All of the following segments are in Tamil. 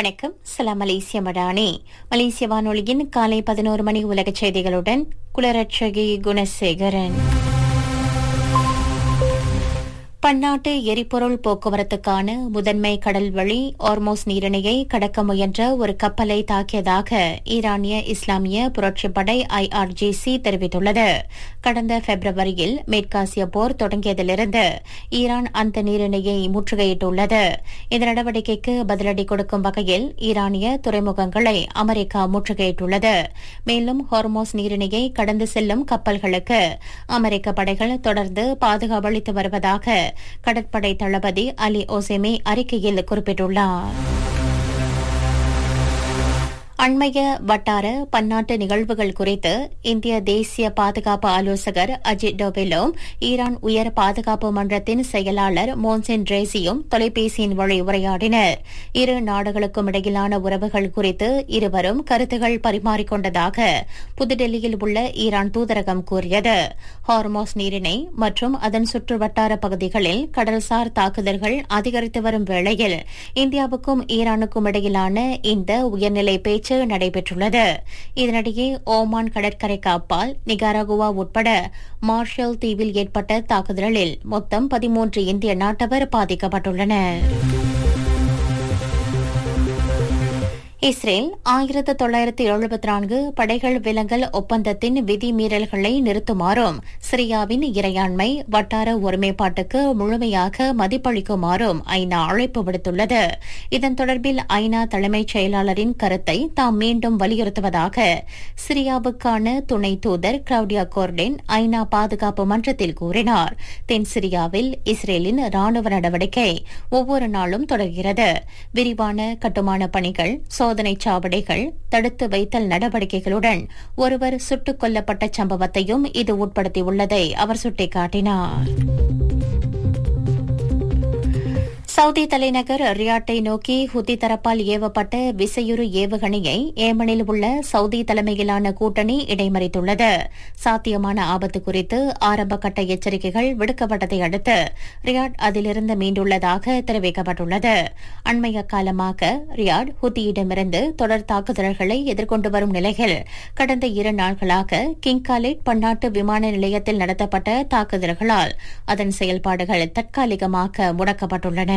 வணக்கம் சலாம் மலேசிய மடானி மலேசிய வானொலியின் காலை பதினோரு மணி உலக செய்திகளுடன் குலரட்சகி குணசேகரன் பன்னாட்டு எரிபொருள் போக்குவரத்துக்கான முதன்மை கடல் வழி ஆர்மோஸ் நீரிணையை கடக்க முயன்ற ஒரு கப்பலை தாக்கியதாக ஈரானிய இஸ்லாமிய புரட்சிப்படை ஐஆர்ஜிசி தெரிவித்துள்ளது கடந்த பிப்ரவரியில் மேற்காசிய போர் தொடங்கியதிலிருந்து ஈரான் அந்த நீரிணையை முற்றுகையிட்டுள்ளது இந்த நடவடிக்கைக்கு பதிலடி கொடுக்கும் வகையில் ஈரானிய துறைமுகங்களை அமெரிக்கா முற்றுகையிட்டுள்ளது மேலும் ஹார்மோஸ் நீரிணையை கடந்து செல்லும் கப்பல்களுக்கு அமெரிக்க படைகள் தொடர்ந்து பாதுகாப்பு அளித்து வருவதாக கடற்படை தளபதி அலி ஓசெமி அறிக்கையில் குறிப்பிட்டுள்ளார் அண்மைய வட்டார பன்னாட்டு நிகழ்வுகள் குறித்து இந்திய தேசிய பாதுகாப்பு ஆலோசகர் அஜித் டோபெலும் ஈரான் உயர் பாதுகாப்பு மன்றத்தின் செயலாளர் மோன்சென் ரேசியும் தொலைபேசியின் வழி உரையாடினர் இரு நாடுகளுக்கும் இடையிலான உறவுகள் குறித்து இருவரும் கருத்துகள் பரிமாறிக்கொண்டதாக புதுடெல்லியில் உள்ள ஈரான் தூதரகம் கூறியது ஹார்மோஸ் நீரிணை மற்றும் அதன் சுற்றுவட்டார பகுதிகளில் கடல்சார் தாக்குதல்கள் அதிகரித்து வரும் வேளையில் இந்தியாவுக்கும் ஈரானுக்கும் இடையிலான இந்த உயர்நிலை பேச்சு நடைபெற்றுள்ளது இதனிடையே ஓமான் கடற்கரைக்கு அப்பால் நிகாரகுவா உட்பட மார்ஷல் தீவில் ஏற்பட்ட தாக்குதலில் மொத்தம் பதிமூன்று இந்திய நாட்டவர் பாதிக்கப்பட்டுள்ளனர் இஸ்ரேல் ஆயிரத்து தொள்ளாயிரத்து எழுபத்தி நான்கு படைகள் விலங்கல் ஒப்பந்தத்தின் விதிமீறல்களை நிறுத்துமாறும் சிரியாவின் இறையாண்மை வட்டார ஒருமைப்பாட்டுக்கு முழுமையாக மதிப்பளிக்குமாறும் ஐநா அழைப்பு விடுத்துள்ளது இதன் தொடர்பில் ஐநா தலைமைச் செயலாளரின் கருத்தை தாம் மீண்டும் வலியுறுத்துவதாக சிரியாவுக்கான துணை தூதர் கிளவுடியா கோர்டென் ஐநா பாதுகாப்பு மன்றத்தில் கூறினார் தென் சிரியாவில் இஸ்ரேலின் ராணுவ நடவடிக்கை ஒவ்வொரு நாளும் தொடர்கிறது விரிவான கட்டுமான பணிகள் சோதனைச் சாவடிகள் தடுத்து வைத்தல் நடவடிக்கைகளுடன் ஒருவர் சுட்டுக் கொல்லப்பட்ட சம்பவத்தையும் இது உட்படுத்தியுள்ளதை அவர் சுட்டிக்காட்டினார் சவுதி தலைநகர் ரியாட்டை நோக்கி ஹுத்தி தரப்பால் ஏவப்பட்ட விசையுறு ஏவுகணையை ஏமனில் உள்ள சவுதி தலைமையிலான கூட்டணி இடைமறித்துள்ளது சாத்தியமான ஆபத்து குறித்து ஆரம்ப கட்ட எச்சரிக்கைகள் விடுக்கப்பட்டதை அடுத்து ரியாட் அதிலிருந்து மீண்டுள்ளதாக தெரிவிக்கப்பட்டுள்ளது அண்மைய காலமாக ரியாட் ஹுத்தியிடமிருந்து தொடர் தாக்குதல்களை எதிர்கொண்டு வரும் நிலையில் கடந்த இரு நாட்களாக கிங் காலேட் பன்னாட்டு விமான நிலையத்தில் நடத்தப்பட்ட தாக்குதல்களால் அதன் செயல்பாடுகள் தற்காலிகமாக முடக்கப்பட்டுள்ளன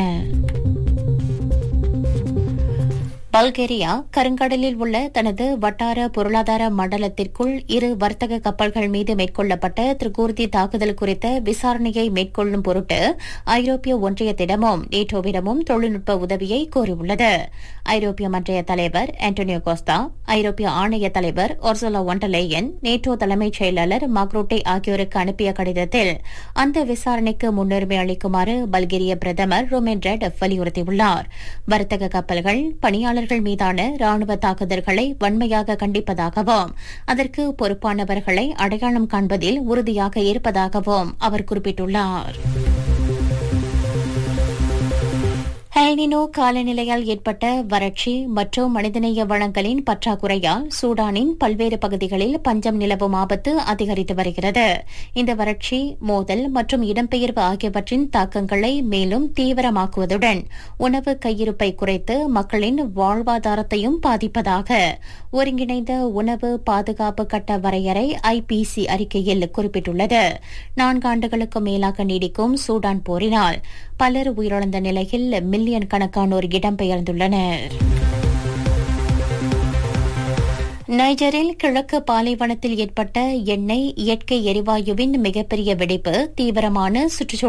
பல்கேரியா கருங்கடலில் உள்ள தனது வட்டார பொருளாதார மண்டலத்திற்குள் இரு வர்த்தக கப்பல்கள் மீது மேற்கொள்ளப்பட்ட திரிகூர்த்தி தாக்குதல் குறித்த விசாரணையை மேற்கொள்ளும் பொருட்டு ஐரோப்பிய ஒன்றியத்திடமும் நேட்டோவிடமும் தொழில்நுட்ப உதவியை கோரியுள்ளது ஐரோப்பிய மன்றைய தலைவர் ஆண்டோனியோ கோஸ்தா ஐரோப்பிய ஆணைய தலைவர் ஒர்சோலா ஒண்டலேயன் நேட்டோ தலைமைச் செயலாளர் மாக்ரோட்டே ஆகியோருக்கு அனுப்பிய கடிதத்தில் அந்த விசாரணைக்கு முன்னுரிமை அளிக்குமாறு பல்கேரிய பிரதமர் ரோமேன் ரெட் வலியுறுத்தியுள்ளார் வர்த்தக கப்பல்கள் பணியாளர் வீரர்கள் மீதான ராணுவ தாக்குதல்களை வன்மையாக கண்டிப்பதாகவும் அதற்கு பொறுப்பானவர்களை அடையாளம் காண்பதில் உறுதியாக இருப்பதாகவும் அவர் குறிப்பிட்டுள்ளார் ஹெல்னினோ காலநிலையால் ஏற்பட்ட வறட்சி மற்றும் மனிதநேய வளங்களின் பற்றாக்குறையால் சூடானின் பல்வேறு பகுதிகளில் பஞ்சம் நிலவும் ஆபத்து அதிகரித்து வருகிறது இந்த வறட்சி மோதல் மற்றும் இடம்பெயர்வு ஆகியவற்றின் தாக்கங்களை மேலும் தீவிரமாக்குவதுடன் உணவு கையிருப்பை குறைத்து மக்களின் வாழ்வாதாரத்தையும் பாதிப்பதாக ஒருங்கிணைந்த உணவு பாதுகாப்பு கட்ட வரையறை ஐபிசி அறிக்கையில் குறிப்பிட்டுள்ளது நான்காண்டுகளுக்கு மேலாக நீடிக்கும் சூடான் போரினால் பலர் உயிரிழந்த நிலையில் மில்லியன் கணக்கானோர் இடம்பெயர்ந்துள்ளனர் நைஜரில் கிழக்கு பாலைவனத்தில் ஏற்பட்ட எண்ணெய் இயற்கை எரிவாயுவின் மிகப்பெரிய வெடிப்பு தீவிரமான சுற்றுச்சூழல்